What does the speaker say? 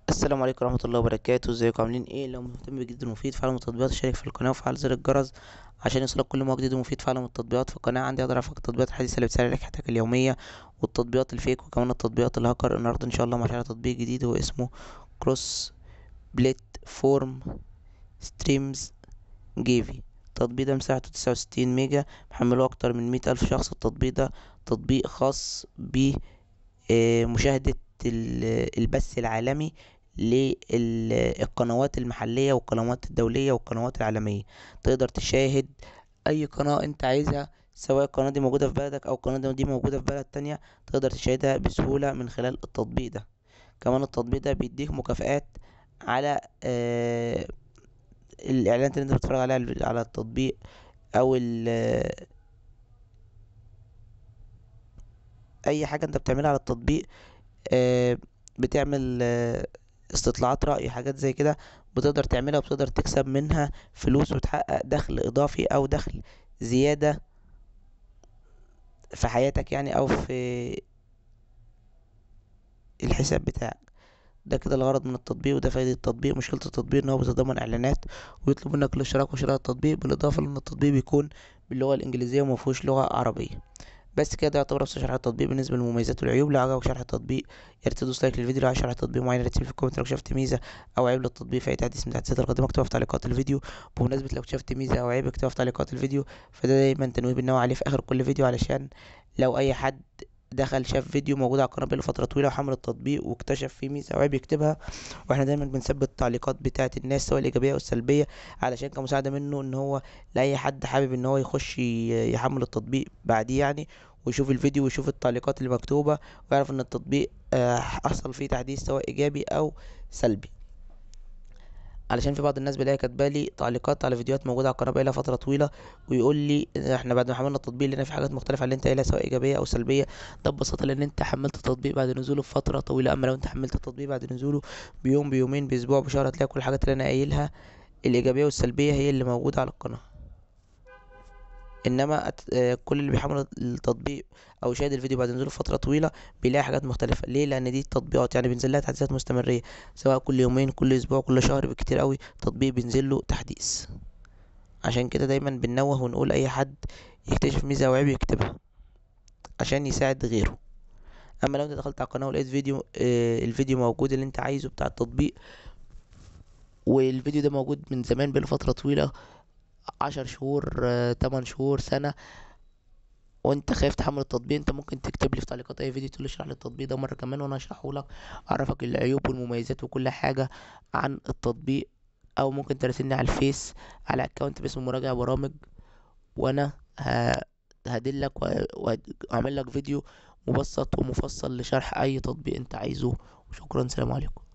السلام عليكم ورحمة الله وبركاته ازيكم عاملين ايه لو مهتم بجديد ومفيد فعل التطبيقات اشترك في القناة وفعل زر الجرس عشان يوصلك كل ما هو جديد ومفيد فعل التطبيقات في القناة عندي اقدر افك التطبيقات الحديثة اللي بتسهل عليك حياتك اليومية والتطبيقات الفيك وكمان التطبيقات الهاكر النهاردة ان شاء الله مع تطبيق جديد هو اسمه كروس بليت فورم ستريمز جيفي التطبيق ده مساحته تسعة وستين ميجا محمله اكتر من مية الف شخص التطبيق ده تطبيق خاص بمشاهدة البث العالمي للقنوات المحلية والقنوات الدولية والقنوات العالمية تقدر تشاهد اي قناة انت عايزها سواء القناة دي موجودة في بلدك او القناة دي موجودة في بلد تانية تقدر تشاهدها بسهولة من خلال التطبيق ده كمان التطبيق ده بيديك مكافآت على آه الاعلانات اللي انت بتتفرج عليها على التطبيق او اي حاجة انت بتعملها على التطبيق آه بتعمل آه استطلاعات رأي حاجات زي كده بتقدر تعملها وبتقدر تكسب منها فلوس وتحقق دخل اضافي او دخل زيادة في حياتك يعني او في الحساب بتاعك ده كده الغرض من التطبيق وده فايدة التطبيق مشكلة التطبيق ان هو بيتضمن اعلانات ويطلب منك الاشتراك وشراء التطبيق بالاضافة لان التطبيق بيكون باللغة الانجليزية ومفهوش لغة عربية بس كده ده يعتبر نفس شرح التطبيق بالنسبه للمميزات والعيوب لو عجبك شرح التطبيق يا ريت تدوس لايك للفيديو لو عايز شرح التطبيق معين رتب في الكومنت لو شفت ميزه او عيب للتطبيق في اي تحديث من التحديثات القادمه اكتبها في تعليقات الفيديو بمناسبه لو شفت ميزه او عيب اكتبها في تعليقات الفيديو فده دايما تنويه بالنوع عليه في اخر كل فيديو علشان لو اي حد دخل شاف فيديو موجود على القناه بقاله فتره طويله وحمل التطبيق واكتشف فيه ميزه او عيب يكتبها واحنا دايما بنثبت التعليقات بتاعه الناس سواء الايجابيه او السلبيه علشان كمساعده منه ان هو لاي حد حابب ان هو يخش يحمل التطبيق بعديه يعني ويشوف الفيديو ويشوف التعليقات اللي مكتوبه ويعرف ان التطبيق حصل فيه تحديث سواء ايجابي او سلبي علشان في بعض الناس بلاقي كاتبالي تعليقات على فيديوهات موجوده على القناه بقالها فتره طويله ويقول لي احنا بعد ما حملنا التطبيق لقينا في حاجات مختلفه عن اللي انت قايلها سواء ايجابيه او سلبيه ده ببساطه لان انت حملت التطبيق بعد نزوله بفتره طويله اما لو انت حملت التطبيق بعد نزوله بيوم بيومين باسبوع بشهر هتلاقي كل الحاجات اللي انا قايلها الايجابيه والسلبيه هي اللي موجوده على القناه انما كل اللي بيحمل التطبيق او يشاهد الفيديو بعد نزوله فتره طويله بيلاقي حاجات مختلفه ليه لان دي تطبيقات يعني بينزل لها تحديثات مستمريه سواء كل يومين كل اسبوع كل شهر بكتير قوي تطبيق بينزل له تحديث عشان كده دايما بننوه ونقول اي حد يكتشف ميزه او عيب يكتبها عشان يساعد غيره اما لو انت دخلت على القناه ولقيت فيديو آه الفيديو موجود اللي انت عايزه بتاع التطبيق والفيديو ده موجود من زمان بقاله فتره طويله عشر شهور تمن شهور سنة وانت خايف تحمل التطبيق انت ممكن تكتب لي في تعليقات اي فيديو تقول لي اشرح لي التطبيق ده مره كمان وانا اشرحه لك اعرفك العيوب والمميزات وكل حاجه عن التطبيق او ممكن تراسلني على الفيس على اكونت باسم مراجع برامج وانا هدلك واعمل لك فيديو مبسط ومفصل لشرح اي تطبيق انت عايزه وشكرا سلام عليكم